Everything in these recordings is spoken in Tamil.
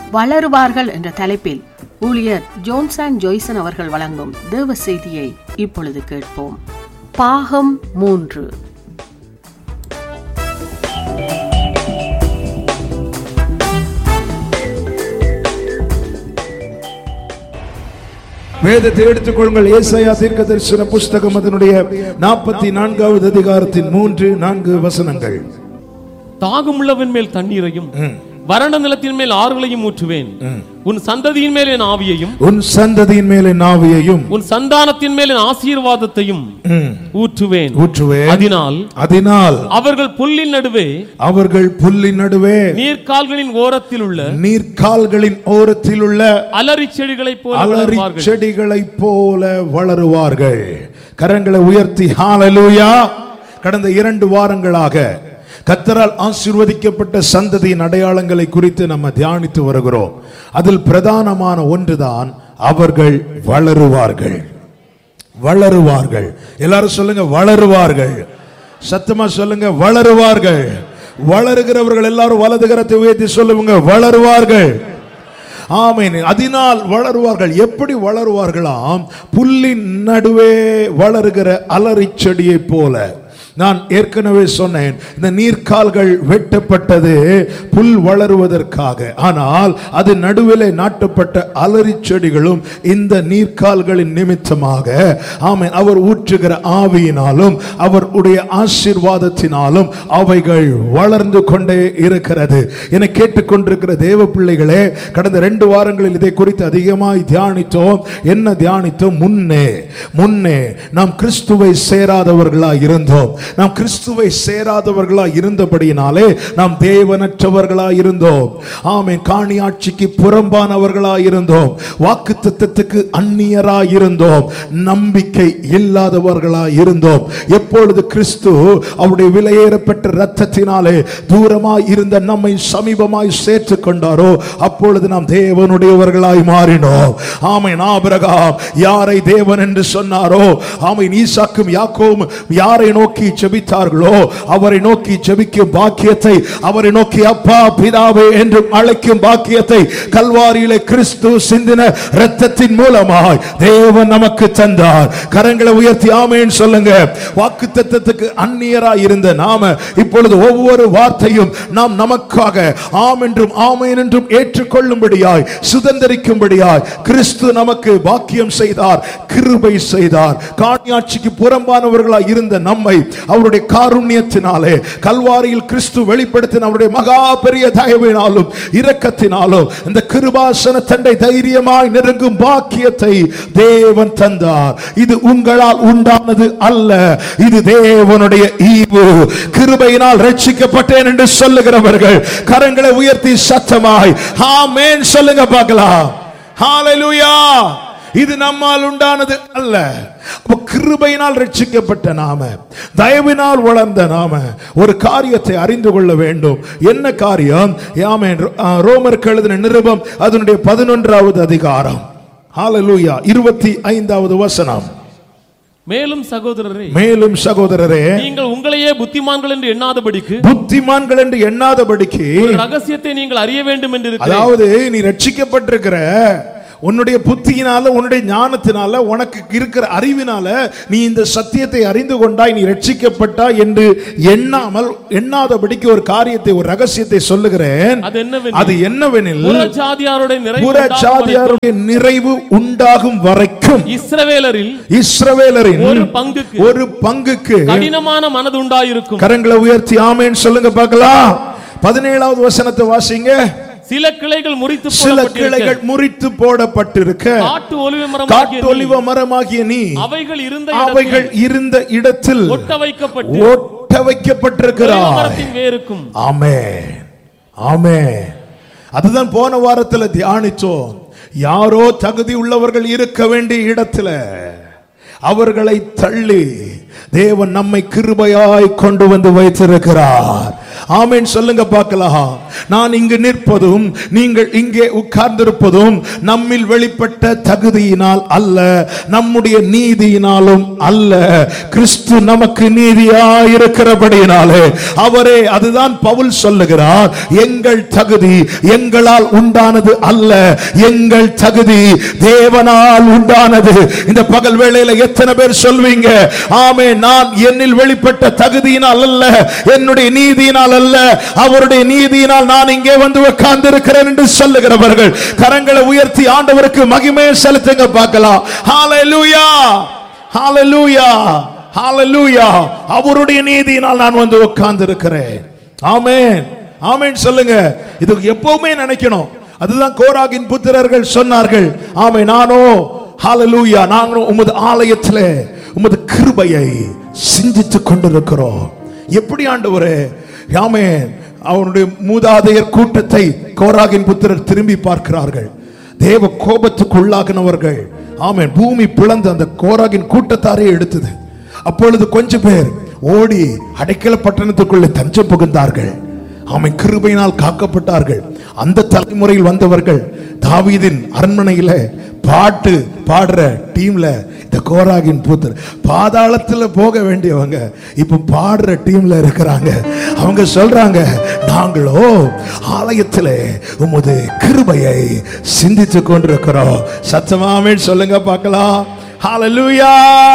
வளருவார்கள் என்ற தலைப்பில் ஊழியர் ஜோன்சான் ஜோய்சன் அவர்கள் வழங்கும் தேவ செய்தியை இப்பொழுது கேட்போம் பாகம் மூன்று வேதத்தை எடுத்துக்கொள்ளுங்கள் ஏசாயா தீர்க்க தரிசன புஸ்தகம் அதனுடைய நாற்பத்தி நான்காவது அதிகாரத்தின் மூன்று நான்கு வசனங்கள் தாகமுள்ளவன் மேல் தண்ணீரையும் வறண்ட நிலத்தின் மேல் ஆறுகளையும் ஊற்றுவேன் உன் சந்ததியின் மேல் என் ஆவியையும் உன் சந்ததியின் மேலே நாவியையும் உன் சந்தானத்தின் மேல் என் ஆசீர்வாதத்தையும் ம், ஊற்றுவேன் ஊற்றுவேன் அதனால் அதனால் அவர்கள் புல்லின் நடுவே அவர்கள் புல்லின் நடுவே நீர்க்கால்களின் ஓரத்தில் உள்ள நீர்க்கால்களின் ஓரத்தில் உள்ள அலரி செடிகளைப் போல அலறி வளருவார்கள். செடிகளைப் போல வளருவார்கள் கரங்களை உயர்த்தி ஹalleluya கடந்த இரண்டு வாரங்களாக கத்தரால் ஆசீர்வதிக்கப்பட்ட சந்ததியின் அடையாளங்களை குறித்து நம்ம தியானித்து வருகிறோம் அதில் பிரதானமான ஒன்றுதான் அவர்கள் வளருவார்கள் வளருவார்கள் எல்லாரும் சொல்லுங்க வளருவார்கள் சத்தமா சொல்லுங்க வளருவார்கள் வளருகிறவர்கள் எல்லாரும் வலது கரத்தை உயர்த்தி சொல்லுங்க வளருவார்கள் ஆமென் அதனால் வளருவார்கள் எப்படி வளருவார்களாம் புல்லின் நடுவே வளருகிற அலறி செடியைப் போல நான் ஏற்கனவே சொன்னேன் இந்த நீர்க்கால்கள் வெட்டப்பட்டது புல் வளருவதற்காக ஆனால் அது நடுவிலே நாட்டப்பட்ட அலறி செடிகளும் இந்த நீர்க்கால்களின் நிமித்தமாக ஆமென் அவர் ஊற்றுகிற ஆவியினாலும் அவருடைய ஆசீர்வாதத்தினாலும் அவைகள் வளர்ந்து கொண்டே இருக்கிறது என கேட்டுக்கொண்டிருக்கிற தேவ பிள்ளைகளே கடந்த ரெண்டு வாரங்களில் இதை குறித்து அதிகமாய் தியானித்தோம் என்ன தியானித்தோம் முன்னே முன்னே நாம் கிறிஸ்துவை சேராதவர்களாய் இருந்தோம் நாம் கிறிஸ்துவை சேராதவர்களாய் இருந்தபடியினாலே நாம் தேவனற்றவர்களாய் இருந்தோம் ஆமென் காணியாட்சிக்கு புறம்பானவர்களாய் இருந்தோம் வாக்கு தத்துவத்துக்கு அந்நியராய் இருந்தோம் நம்பிக்கை இல்லாதவர்களாய் இருந்தோம் எப்பொழுது கிறிஸ்து அவருடைய விலையேறப்பட்ட இரத்தத்தினாலே தூரமாய் இருந்த நம்மை சமீபமாய் சேர்த்துக் கொண்டாரோ அப்பொழுது நாம் தேவனுடையவர்களாய் மாறினோம் ஆமென் ஆபிரகாம் யாரை தேவன் என்று சொன்னாரோ ஆமென் ஈசாக்கும் யாக்கோவும் யாரை நோக்கி ஜெபித்தார்களோ அவரை நோக்கி ஜெபிக்கும் பாக்கியத்தை அவரை நோக்கி அப்பா பிதாவே என்று அழைக்கும் பாக்கியத்தை கல்வாரியிலே கிறிஸ்து சிந்தின இரத்தத்தின் மூலமாய் தேவன் நமக்கு தந்தார் கரங்களை உயர்த்தி ஆமேன் சொல்லுங்க வாக்கு தத்தத்துக்கு அந்நியராய் இருந்த நாம இப்பொழுது ஒவ்வொரு வார்த்தையும் நாம் நமக்காக ஆம் என்றும் ஆமேன் என்றும் ஏற்றுக்கொள்ளும்படியாய் சுதந்திரிக்கும்படியாய் கிறிஸ்து நமக்கு பாக்கியம் செய்தார் கிருபை செய்தார் காணியாட்சிக்கு புறம்பானவர்களாய் இருந்த நம்மை அவருடைய காருண்யத்தினாலே கல்வாரியில் கிறிஸ்து வெளிப்படுத்தின அவருடைய மகா பெரிய தயவினாலும் இரக்கத்தினாலும் இந்த கிருபாசன தண்டை தைரியமாய் நெருங்கும் பாக்கியத்தை தேவன் தந்தார் இது உங்களால் உண்டானது அல்ல இது தேவனுடைய ஈவு கிருபையினால் ரட்சிக்கப்பட்டேன் என்று சொல்லுகிறவர்கள் கரங்களை உயர்த்தி சத்தமாய் ஆமென் சொல்லுங்க பார்க்கலாம் ஹalleluya இது நம்மால் உண்டானது அல்ல அப்ப கிருபையினால் ரட்சிக்கப்பட்ட நாம தயவினால் வளர்ந்த நாம ஒரு காரியத்தை அறிந்து கொள்ள வேண்டும் என்ன காரியம் ஆமென் ரோமருக்கு எழுதின நிருபம் அதனுடைய பதினொன்றாவது அதிகாரம் ஹalleluya இருபத்தி ஐந்தாவது வசனம் மேலும் சகோதரரே மேலும் சகோதரரே நீங்கள் உங்களையே புத்திமான்கள் என்று எண்ணாதபடிக்கு புத்திமான்கள் என்று எண்ணாதபடிக்கு ஒரு ரகசியத்தை நீங்கள் அறிய வேண்டும் என்று இருக்கிறேன் அதாவது நீ ரட்சிக்கப்பட்டிருக்கிற உன்னுடைய புத்தியினால உன்னுடைய ஞானத்தினால உனக்கு இருக்கிற அறிவினால நீ இந்த சத்தியத்தை அறிந்து கொண்டாய் நீ ரட்சிக்கப்பட்டாய் என்று எண்ணாமல் எண்ணாதபடிக்கு ஒரு காரியத்தை ஒரு ரகசியத்தை சொல்லுகிறேன் அது என்னவெனில் அது என்னவெனில் புற ஜாதியாருடைய நிறைவு புற உண்டாகும் வரைக்கும் ஜாதியாருடைய நிறைவு உண்டாகும் வரைக்கும் இஸ்ரவேலரில் இஸ்ரவேலரின் ஒரு பங்குக்கு ஒரு பங்குக்கு கடினமான மனது உண்டாயிருக்கும் கரங்களை உயர்த்தி ஆமேன்னு சொல்லுங்க பார்க்கலாம் பதினேழாவது வசனத்தை வாசிங்க சில கிளைகள் முறித்து சில போடப்பட்டிருக்க, கிளைகள் முறித்து போடப்பட்டிருக்க காட்டு ஒலிவ மரம் காட்டு ஒலிவ மரமாகிய நீ அவைகள் இருந்த அவைகள் இடத்தில் இருந்த இடத்தில் ஒட்ட வைக்கப்பட்டு ஒட்ட ஒலிவ வைக்கப்பட்டிருக்கிறார் மரத்தின் வேருக்கும் ஆமே ஆமே அதுதான் போன வாரத்துல தியானிச்சோம் யாரோ தகுதி உள்ளவர்கள் இருக்க வேண்டிய இடத்துல அவர்களை தள்ளி தேவன் நம்மை கிருபையாய் கொண்டு வந்து வைத்திருக்கிறார் ஆமென் சொல்லுங்க பார்க்கலாம் நான் இங்கு நிற்பதும் நீங்கள் இங்கே உட்கார்ந்திருப்பதும் நம்மில் வெளிப்பட்ட தகுதியினால் அல்ல நம்முடைய நீதியினாலும் அல்ல கிறிஸ்து நமக்கு நீதியாய் இருக்கிறபடியினாலே அவரே அதுதான் பவுல் சொல்லுகிறார் எங்கள் தகுதி எங்களால் உண்டானது அல்ல எங்கள் தகுதி தேவனால் உண்டானது இந்த பகல் வேளையில எத்தனை பேர் சொல்வீங்க ஆமே நான் என்னில் வெளிப்பட்ட தகுதியினால் அல்ல என்னுடைய நீதியினால் அல்ல அவருடைய நீதியினால் நான் இங்கே வந்து உட்கார்ந்து இருக்கிறேன் என்று சொல்லுகிறவர்கள் கரங்களை உயர்த்தி ஆண்டவருக்கு மகிமையை செலுத்துங்க பார்க்கலாம் ஹalleluya ஹalleluya ஹalleluya அவருடைய நீதியினால் நான் வந்து உட்கார்ந்து இருக்கிறேன் ஆமென் ஆமென் சொல்லுங்க இது எப்பவுமே நினைக்கணும் அதுதான் கோராகின் புத்திரர்கள் சொன்னார்கள் ஆமே நானோ ஹalleluya நாங்களும் உமது ஆலயத்திலே உமது கிருபையை சிந்தித்துக் கொண்டிருக்கிறோம் எப்படி ஆண்டவரே ஆமே அவனுடைய மூதாதையர் கூட்டத்தை கோராகின் புத்திரர் திரும்பி பார்க்கிறார்கள் தேவ கோபத்துக்கு உள்ளாகினவர்கள் ஆமென் பூமி பிளந்து அந்த கோராகின் கூட்டத்தாரே எடுத்தது அப்பொழுது கொஞ்சம் பேர் ஓடி அடைக்கல பட்டணத்துக்குள்ளே தஞ்சம் புகுந்தார்கள் அவன் கிருபையினால் காக்கப்பட்டார்கள் அந்த தலைமுறையில் வந்தவர்கள் தாவீதின் அரண்மனையில பாட்டு பாடுற டீம்ல இந்த கோராகின் புத்தர் பாதாளத்துல போக வேண்டியவங்க இப்ப பாடுற டீம்ல இருக்கிறாங்க அவங்க சொல்றாங்க நாங்களோ ஆலயத்திலே உமது கிருபையை சிந்தித்து கொண்டிருக்கிறோம் சத்தமாமே சொல்லுங்க பார்க்கலாம் ஹalleluya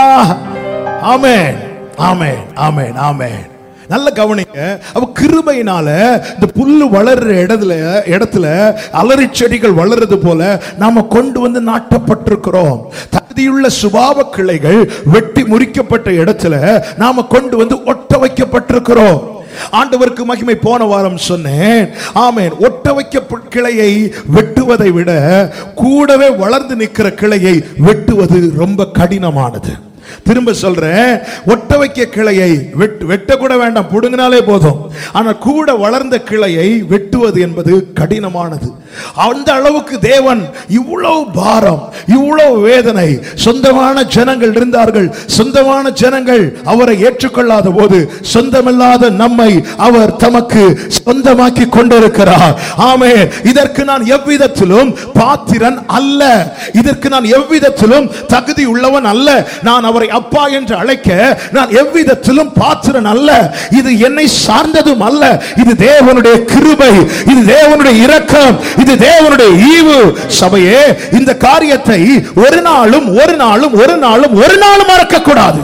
ஆமென் ஆமென் ஆமென் ஆமென் நல்ல கவனிங்க அவ கிருபையினால இந்த புல்லு வளர்ற இடத்துல இடத்துல அலறி செடிகள் வளர்றது போல நாம கொண்டு வந்து நாட்டப்பட்டிருக்கிறோம் தகுதியுள்ள சுபாவ கிளைகள் வெட்டி முறிக்கப்பட்ட இடத்துல நாம கொண்டு வந்து ஒட்ட வைக்கப்பட்டிருக்கிறோம் ஆண்டவருக்கு மகிமை போன வாரம் சொன்னேன் ஆமென் ஒட்ட வைக்க கிளையை வெட்டுவதை விட கூடவே வளர்ந்து நிற்கிற கிளையை வெட்டுவது ரொம்ப கடினமானது திரும்ப சொல்றேன் ஒட்ட வைக்க கிளையை வெட்டு வெட்ட கூட வேண்டாம் புடுங்கினாலே போதும் ஆனா கூட வளர்ந்த கிளையை வெட்டுவது என்பது கடினமானது அந்த அளவுக்கு தேவன் இவ்வளவு பாரம் இவ்வளவு வேதனை சொந்தமான ஜனங்கள் இருந்தார்கள் சொந்தமான ஜனங்கள் அவரை ஏற்றுக்கொள்ளாத போது சொந்தமில்லாத நம்மை அவர் தமக்கு சொந்தமாக்கி கொண்டிருக்கிறார் ஆமே இதற்கு நான் எவ்விதத்திலும் பாத்திரன் அல்ல இதற்கு நான் எவ்விதத்திலும் தகுதி உள்ளவன் அல்ல நான் அவரை அப்பா என்று அழைக்க நான் எவ்விதத்திலும் பாத்திரன் அல்ல இது என்னை சார்ந்ததும் அல்ல இது தேவனுடைய கிருபை இது தேவனுடைய இரக்கம் இது தேவனுடைய ஈவு சபையே இந்த காரியத்தை ஒரு நாளும் ஒரு நாளும் ஒரு நாளும் ஒரு நாளும் மறக்க கூடாது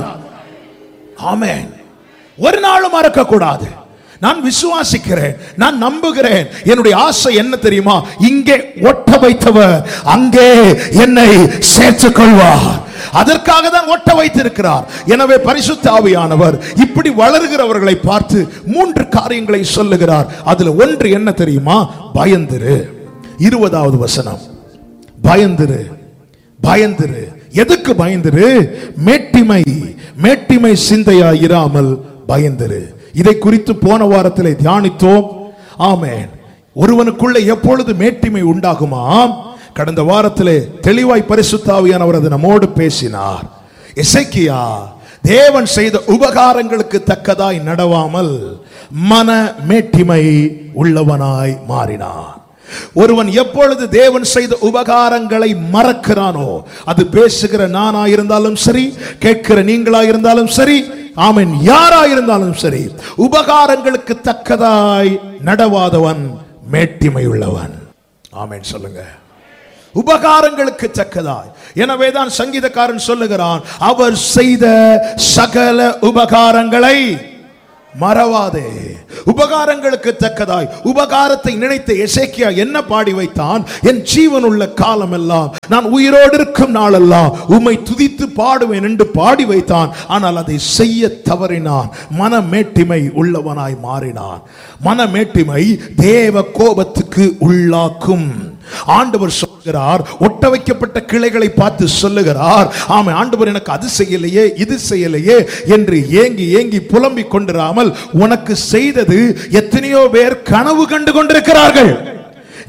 ஆமென் ஒரு நாளும் மறக்க கூடாது நான் விசுவாசிக்கிறேன் நான் நம்புகிறேன் என்னுடைய ஆசை என்ன தெரியுமா இங்கே ஒட்ட வைத்தவர் அங்கே என்னை சேர்த்துக் கொள்வார் அதற்காக தான் ஒட்ட வைத்திருக்கிறார் எனவே பரிசுத்த ஆவியானவர் இப்படி வளர்கிறவர்களை பார்த்து மூன்று காரியங்களை சொல்லுகிறார் அதுல ஒன்று என்ன தெரியுமா பயந்திரு இருபதாவது வசனம் பயந்திரு பயந்திரு எதுக்கு பயந்திரு மேட்டிமை மேட்டிமை சிந்தையா இராமல் பயந்திரு இதை குறித்து போன வாரத்திலே தியானித்தோம் ஆமென் ஒருவனுக்குள்ள எப்பொழுது மேட்டிமை உண்டாகுமாம் கடந்த வாரத்திலே தெளிவாய் பரிசுத்தாவியானவர் அது நம்மோடு பேசினார் எசேக்கியா தேவன் செய்த உபகாரங்களுக்கு தக்கதாய் நடவாமல் மன மேட்டிமை உள்ளவனாய் மாறினான் ஒருவன் எப்பொழுது தேவன் செய்த உபகாரங்களை மறக்கிறானோ அது பேசுகிற நானா இருந்தாலும் சரி கேட்கிற நீங்களா இருந்தாலும் சரி ஆமென் யாரா இருந்தாலும் சரி உபகாரங்களுக்கு தக்கதாய் நடவாதவன் மேட்டிமை உள்ளவன் ஆமென் சொல்லுங்க உபகாரங்களுக்கு தக்கதாய் எனவேதான் சங்கீதக்காரன் சொல்லுகிறான் அவர் செய்த சகல உபகாரங்களை மறவாதே உபகாரங்களுக்கு தக்கதாய் உபகாரத்தை நினைத்த எசேக்கியா என்ன பாடி வைத்தான் என் ஜீவனுள்ள காலம் எல்லாம் நான் உயிரோடு இருக்கும் நாளெல்லாம் உம்மை துதித்து பாடுவேன் என்று பாடி வைத்தான் ஆனால் அதை செய்ய தவறினான் மனமேட்டிமை உள்ளவனாய் மாறினான் மனமேட்டிமை தேவ கோபத்துக்கு உள்ளாக்கும் ஆண்டவர் சொல்கிறார் ஒட்ட வைக்கப்பட்ட கிளைகளை பார்த்து சொல்லுகிறார் ஆமை ஆண்டவர் எனக்கு அது செய்யலையே இது செய்யலையே என்று ஏங்கி ஏங்கி புலம்பிக் கொண்டிராமல் உனக்கு செய்தது எத்தனையோ பேர் கனவு கண்டு கொண்டிருக்கிறார்கள்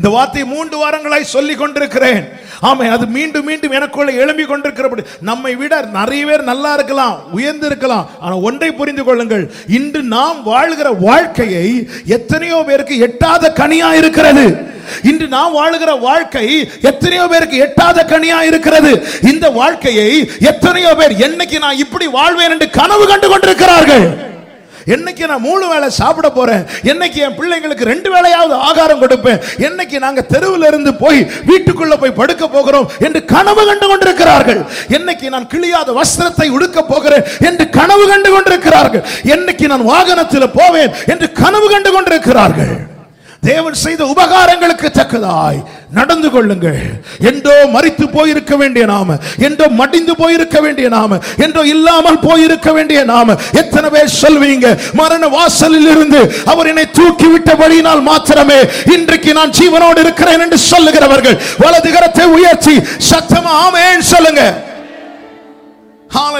இந்த வார்த்தையை மூன்று வாரங்களாய் சொல்லி கொண்டிருக்கிறேன் ஆமை அது மீண்டும் மீண்டும் எனக்குள்ள எழும்பி கொண்டிருக்கிறபடி நம்மை விட நிறைய பேர் நல்லா இருக்கலாம் உயர்ந்து இருக்கலாம் ஆனா ஒன்றை புரிந்து கொள்ளுங்கள் இன்று நாம் வாழ்கிற வாழ்க்கையை எத்தனையோ பேருக்கு எட்டாத கனியா இருக்கிறது இன்று நாம் வாழுகிற வாழ்க்கை எத்தனையோ பேருக்கு எட்டாத கனியா இருக்கிறது இந்த வாழ்க்கையை எத்தனையோ பேர் என்னைக்கு நான் இப்படி வாழ்வேன் என்று கனவு கண்டு கொண்டிருக்கிறார்கள் என்னைக்கு நான் மூணு வேளை சாப்பிட போறேன் என்னைக்கு என் பிள்ளைங்களுக்கு ரெண்டு வேளையாவது ஆகாரம் கொடுப்பேன் என்னைக்கு நாங்க தெருவில் இருந்து போய் வீட்டுக்குள்ள போய் படுக்க போகிறோம் என்று கனவு கண்டு கொண்டிருக்கிறார்கள் என்னைக்கு நான் கிழியாத வஸ்திரத்தை உடுக்க போகிறேன் என்று கனவு கண்டு கொண்டிருக்கிறார்கள் என்னைக்கு நான் வாகனத்தில் போவேன் என்று கனவு கண்டு கொண்டிருக்கிறார்கள் தேவன் செய்த உபகாரங்களுக்கு தக்கதாய் நடந்து கொள்ளுங்கள் என்றோ மறித்து போயிருக்க வேண்டிய நாம என்றோ மடிந்து போயிருக்க வேண்டிய நாம என்றோ இல்லாமல் போயிருக்க வேண்டிய நாம எத்தனை பேர் சொல்வீங்க மரண வாசலில் இருந்து அவர் என்னை தூக்கி விட்டபடியினால் மாத்திரமே இன்றைக்கு நான் ஜீவனோடு இருக்கிறேன் என்று சொல்லுகிறவர்கள் வலது கரத்தை உயர்த்தி சத்தமா ஆமென் சொல்லுங்க Hallelujah.